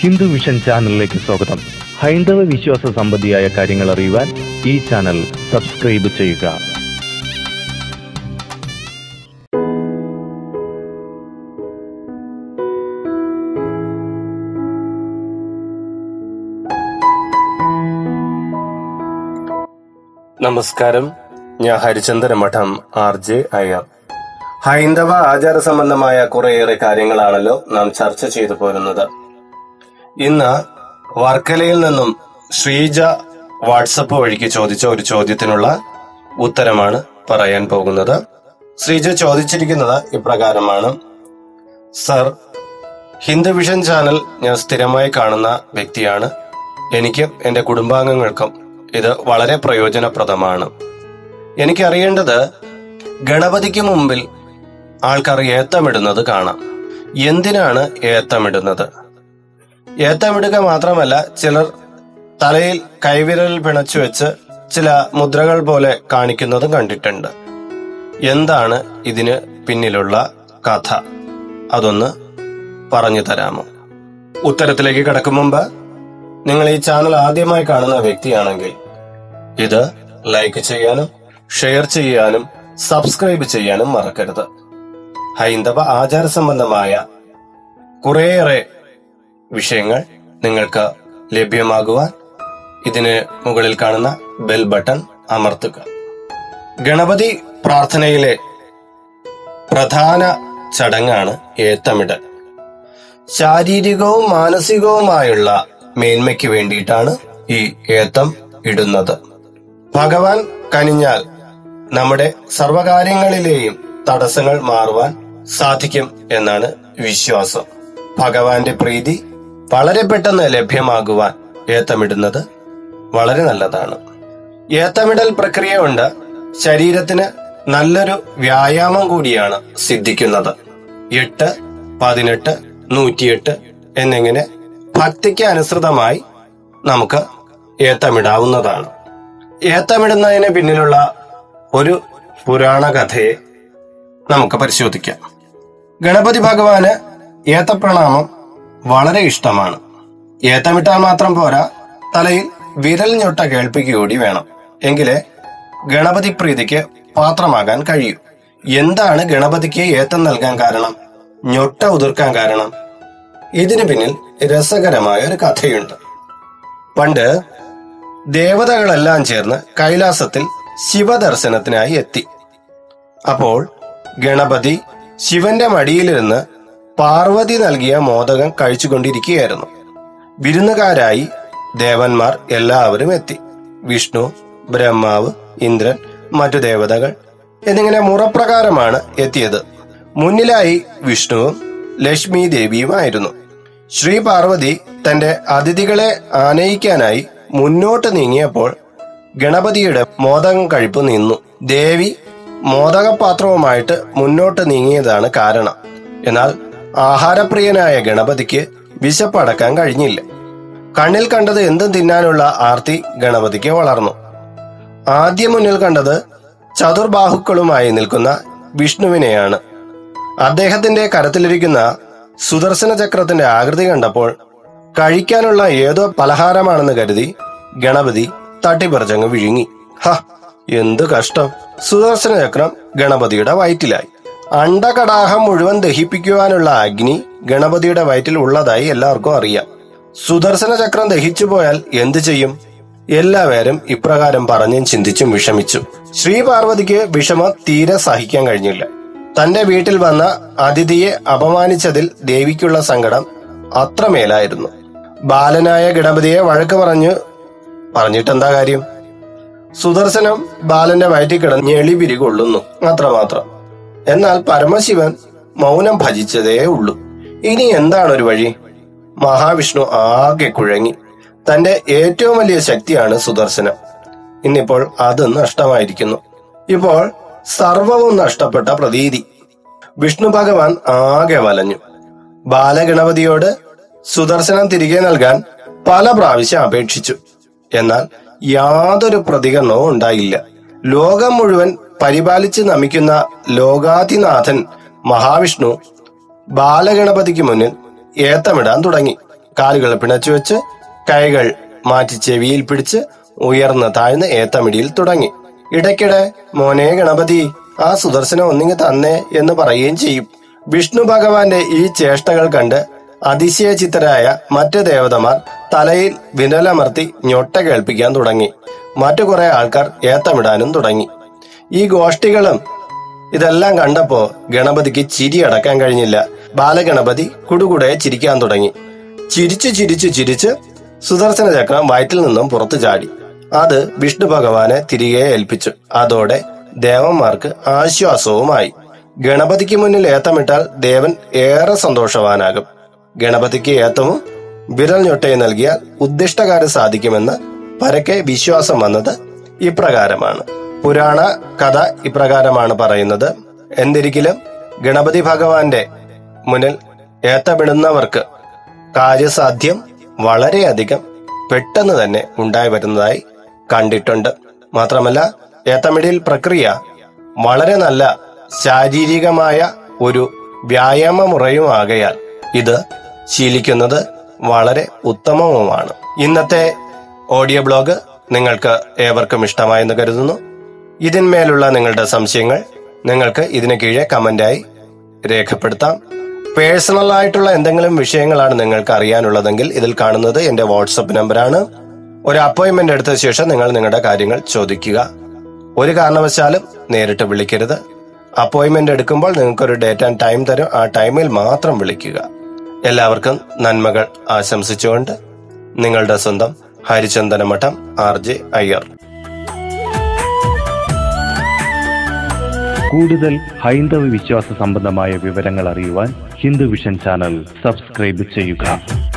Hindu vision ചാനലിലേക്ക് സ്വാഗതം ഹൈന്ദവ വിശ്വാസ സംബന്ധിയായ കാര്യങ്ങൾ അറിയുവാൻ ഈ ചാനൽ സബ്സ്ക്രൈബ് ചെയ്യുക നമസ്കാരം ഞാൻ ഹരിചന്ദ്ര മഠം ആർ ജെ അയ്യർ ഹൈന്ദവ ആചാര സംബന്ധമായ കുറേയേറെ കാര്യങ്ങളാണല്ലോ നാം ചർച്ച ചെയ്തു പോരുന്നത് ഇന്ന് വർക്കലയിൽ നിന്നും ശ്രീജ വാട്സപ്പ് വഴിക്ക് ചോദിച്ച ഒരു ചോദ്യത്തിനുള്ള ഉത്തരമാണ് പറയാൻ പോകുന്നത് ശ്രീജ ചോദിച്ചിരിക്കുന്നത് ഇപ്രകാരമാണ് സർ ഹിന്ദു വിഷൻ ചാനൽ ഞാൻ സ്ഥിരമായി കാണുന്ന വ്യക്തിയാണ് എനിക്കും എന്റെ കുടുംബാംഗങ്ങൾക്കും ഇത് വളരെ പ്രയോജനപ്രദമാണ് എനിക്കറിയേണ്ടത് ഗണപതിക്ക് മുമ്പിൽ ആൾക്കാർ ഏത്തമിടുന്നത് കാണാം എന്തിനാണ് ഏത്തമിടുന്നത് ഏത്തമിടുക മാത്രമല്ല ചിലർ തലയിൽ കൈവിരൽ പിണച്ചു വെച്ച് ചില മുദ്രകൾ പോലെ കാണിക്കുന്നതും കണ്ടിട്ടുണ്ട് എന്താണ് ഇതിന് പിന്നിലുള്ള കഥ അതൊന്ന് പറഞ്ഞു തരാമോ ഉത്തരത്തിലേക്ക് കടക്കും മുമ്പ് നിങ്ങൾ ഈ ചാനൽ ആദ്യമായി കാണുന്ന വ്യക്തിയാണെങ്കിൽ ഇത് ലൈക്ക് ചെയ്യാനും ഷെയർ ചെയ്യാനും സബ്സ്ക്രൈബ് ചെയ്യാനും മറക്കരുത് ഹൈന്ദവ ആചാര സംബന്ധമായ കുറേയേറെ വിഷയങ്ങൾ നിങ്ങൾക്ക് ലഭ്യമാകുവാൻ ഇതിന് മുകളിൽ കാണുന്ന ബെൽ ബട്ടൺ അമർത്തുക ഗണപതി പ്രാർത്ഥനയിലെ പ്രധാന ചടങ്ങാണ് ഏത്തമിടൽ ശാരീരികവും മാനസികവുമായുള്ള മേന്മയ്ക്ക് വേണ്ടിയിട്ടാണ് ഈ ഏത്തം ഇടുന്നത് ഭഗവാൻ കനിഞ്ഞാൽ നമ്മുടെ സർവകാര്യങ്ങളിലെയും തടസ്സങ്ങൾ മാറുവാൻ സാധിക്കും എന്നാണ് വിശ്വാസം ഭഗവാന്റെ പ്രീതി വളരെ പെട്ടെന്ന് ലഭ്യമാകുവാൻ ഏത്തമിടുന്നത് വളരെ നല്ലതാണ് ഏത്തമിടൽ പ്രക്രിയ കൊണ്ട് ശരീരത്തിന് നല്ലൊരു വ്യായാമം കൂടിയാണ് സിദ്ധിക്കുന്നത് എട്ട് പതിനെട്ട് നൂറ്റിയെട്ട് എന്നിങ്ങനെ ഭക്തിക്ക് അനുസൃതമായി നമുക്ക് ഏത്തമിടാവുന്നതാണ് ഏത്തമിടുന്നതിന് പിന്നിലുള്ള ഒരു പുരാണ കഥയെ നമുക്ക് പരിശോധിക്കാം ഗണപതി ഭഗവാന് ഏത്തപ്രണാമം വളരെ ഇഷ്ടമാണ് ഏത്തമിട്ടാൽ മാത്രം പോരാ തലയിൽ വിരൽ ഞൊട്ട കേൾപ്പിക്കുകൂടി വേണം എങ്കിലേ ഗണപതി പ്രീതിക്ക് പാത്രമാകാൻ കഴിയൂ എന്താണ് ഗണപതിക്ക് ഏത്തം നൽകാൻ കാരണം ഞൊട്ട ഉതിർക്കാൻ കാരണം ഇതിനു പിന്നിൽ രസകരമായ ഒരു കഥയുണ്ട് പണ്ട് ദേവതകളെല്ലാം ചേർന്ന് കൈലാസത്തിൽ ശിവദർശനത്തിനായി എത്തി അപ്പോൾ ഗണപതി ശിവന്റെ മടിയിലിരുന്ന് പാർവതി നൽകിയ മോദകം കഴിച്ചുകൊണ്ടിരിക്കുകയായിരുന്നു വിരുന്നുകാരായി ദേവന്മാർ എല്ലാവരും എത്തി വിഷ്ണു ബ്രഹ്മാവ് ഇന്ദ്രൻ മറ്റു ദേവതകൾ എന്നിങ്ങനെ മുറപ്രകാരമാണ് എത്തിയത് മുന്നിലായി വിഷ്ണുവും ലക്ഷ്മി ദേവിയുമായിരുന്നു ശ്രീ പാർവതി തന്റെ അതിഥികളെ ആനയിക്കാനായി മുന്നോട്ട് നീങ്ങിയപ്പോൾ ഗണപതിയുടെ മോദകം കഴിപ്പ് നിന്നു ദേവി മോദകപാത്രവുമായിട്ട് മുന്നോട്ട് നീങ്ങിയതാണ് കാരണം എന്നാൽ ആഹാരപ്രിയനായ ഗണപതിക്ക് വിശപ്പടക്കാൻ കഴിഞ്ഞില്ല കണ്ണിൽ കണ്ടത് എന്തും തിന്നാനുള്ള ആർത്തി ഗണപതിക്ക് വളർന്നു ആദ്യം മുന്നിൽ കണ്ടത് ചതുർബാഹുക്കളുമായി നിൽക്കുന്ന വിഷ്ണുവിനെയാണ് അദ്ദേഹത്തിന്റെ കരത്തിലിരിക്കുന്ന സുദർശന ചക്രത്തിന്റെ ആകൃതി കണ്ടപ്പോൾ കഴിക്കാനുള്ള ഏതോ പലഹാരമാണെന്ന് കരുതി ഗണപതി തട്ടിപ്പറിച്ചങ്ങ് വിഴുങ്ങി ഹ എന്ത് കഷ്ടം സുദർശന ചക്രം ഗണപതിയുടെ വയറ്റിലായി അണ്ടകടാഹം മുഴുവൻ ദഹിപ്പിക്കുവാനുള്ള അഗ്നി ഗണപതിയുടെ വയറ്റിൽ ഉള്ളതായി എല്ലാവർക്കും അറിയാം സുദർശന ചക്രം ദഹിച്ചു പോയാൽ എന്തു ചെയ്യും എല്ലാവരും ഇപ്രകാരം പറഞ്ഞും ചിന്തിച്ചും വിഷമിച്ചു ശ്രീ പാർവതിക്ക് വിഷമം തീരെ സഹിക്കാൻ കഴിഞ്ഞില്ല തന്റെ വീട്ടിൽ വന്ന അതിഥിയെ അപമാനിച്ചതിൽ ദേവിക്കുള്ള സങ്കടം അത്രമേലായിരുന്നു ബാലനായ ഗണപതിയെ വഴക്ക് പറഞ്ഞു പറഞ്ഞിട്ടെന്താ കാര്യം സുദർശനം ബാലന്റെ വയറ്റിൽ കിടന്ന് ഞെളിപിരി കൊള്ളുന്നു അത്രമാത്രം എന്നാൽ പരമശിവൻ മൗനം ഭജിച്ചതേ ഉള്ളൂ ഇനി എന്താണ് ഒരു വഴി മഹാവിഷ്ണു ആകെ കുഴങ്ങി തന്റെ ഏറ്റവും വലിയ ശക്തിയാണ് സുദർശനം ഇന്നിപ്പോൾ അത് നഷ്ടമായിരിക്കുന്നു ഇപ്പോൾ സർവവും നഷ്ടപ്പെട്ട പ്രതീതി വിഷ്ണു ഭഗവാൻ ആകെ വലഞ്ഞു ബാലഗണപതിയോട് സുദർശനം തിരികെ നൽകാൻ പല പ്രാവശ്യം അപേക്ഷിച്ചു എന്നാൽ യാതൊരു പ്രതികരണവും ഉണ്ടായില്ല ലോകം മുഴുവൻ പരിപാലിച്ച് നമിക്കുന്ന ലോകാധിനാഥൻ മഹാവിഷ്ണു ബാലഗണപതിക്ക് മുന്നിൽ ഏത്തമിടാൻ തുടങ്ങി കാലുകൾ പിണച്ചു വെച്ച് കൈകൾ മാറ്റി ചെവിയിൽ പിടിച്ച് ഉയർന്ന് താഴ്ന്ന് ഏത്തമിടിയിൽ തുടങ്ങി ഇടയ്ക്കിടെ മോനെ ഗണപതി ആ സുദർശനം ഒന്നിങ്ങ് തന്നേ എന്ന് പറയുകയും ചെയ്യും വിഷ്ണു ഭഗവാന്റെ ഈ ചേഷ്ടകൾ കണ്ട് അതിശയചിത്തരായ മറ്റ് ദേവതമാർ തലയിൽ വിരലമർത്തി ഞൊട്ട കേൾപ്പിക്കാൻ തുടങ്ങി മറ്റു കുറെ ആൾക്കാർ ഏത്തമിടാനും തുടങ്ങി ഈ ഗോഷ്ഠികളും ഇതെല്ലാം കണ്ടപ്പോ ഗണപതിക്ക് ചിരി അടക്കാൻ കഴിഞ്ഞില്ല ബാലഗണപതി കുടുകുടെ ചിരിക്കാൻ തുടങ്ങി ചിരിച്ചു ചിരിച്ചു ചിരിച്ച് സുദർശന ചക്രം വയറ്റിൽ നിന്നും പുറത്തു ചാടി അത് വിഷ്ണു ഭഗവാനെ തിരികെ ഏൽപ്പിച്ചു അതോടെ ദേവന്മാർക്ക് ആശ്വാസവുമായി ഗണപതിക്ക് മുന്നിൽ ഏത്തമിട്ടാൽ ദേവൻ ഏറെ സന്തോഷവാനാകും ഗണപതിക്ക് ഏത്തവും വിരൽ ഞൊട്ടയും നൽകിയാൽ ഉദ്ദിഷ്ടകാര്യം സാധിക്കുമെന്ന് പരക്കെ വിശ്വാസം വന്നത് ഇപ്രകാരമാണ് പുരാണ കഥ ഇപ്രകാരമാണ് പറയുന്നത് എന്തിരിക്കലും ഗണപതി ഭഗവാന്റെ മുന്നിൽ ഏത്തമിടുന്നവർക്ക് കാര്യസാധ്യം വളരെയധികം പെട്ടെന്ന് തന്നെ ഉണ്ടായി വരുന്നതായി കണ്ടിട്ടുണ്ട് മാത്രമല്ല ഏത്തമിടിൽ പ്രക്രിയ വളരെ നല്ല ശാരീരികമായ ഒരു വ്യായാമ മുറയുമാകയാൽ ഇത് ശീലിക്കുന്നത് വളരെ ഉത്തമവുമാണ് ഇന്നത്തെ ഓഡിയോ ബ്ലോഗ് നിങ്ങൾക്ക് ഏവർക്കും ഇഷ്ടമായെന്ന് കരുതുന്നു ഇതിന്മേലുള്ള നിങ്ങളുടെ സംശയങ്ങൾ നിങ്ങൾക്ക് ഇതിന് കീഴെ കമന്റായി രേഖപ്പെടുത്താം പേഴ്സണൽ ആയിട്ടുള്ള എന്തെങ്കിലും വിഷയങ്ങളാണ് നിങ്ങൾക്ക് അറിയാനുള്ളതെങ്കിൽ ഇതിൽ കാണുന്നത് എന്റെ വാട്സപ്പ് നമ്പറാണ് ഒരു അപ്പോയിന്റ്മെന്റ് എടുത്ത ശേഷം നിങ്ങൾ നിങ്ങളുടെ കാര്യങ്ങൾ ചോദിക്കുക ഒരു കാരണവശാലും നേരിട്ട് വിളിക്കരുത് അപ്പോയിന്റ്മെന്റ് എടുക്കുമ്പോൾ നിങ്ങൾക്കൊരു ഡേറ്റ് ആൻഡ് ടൈം തരും ആ ടൈമിൽ മാത്രം വിളിക്കുക എല്ലാവർക്കും നന്മകൾ ആശംസിച്ചുകൊണ്ട് നിങ്ങളുടെ സ്വന്തം ഹരിചന്ദന മഠം ആർ ജെ അയ്യർ കൂടുതൽ ഹൈന്ദവ വിശ്വാസ സംബന്ധമായ വിവരങ്ങൾ അറിയുവാൻ ഹിന്ദു വിഷൻ ചാനൽ സബ്സ്ക്രൈബ് ചെയ്യുക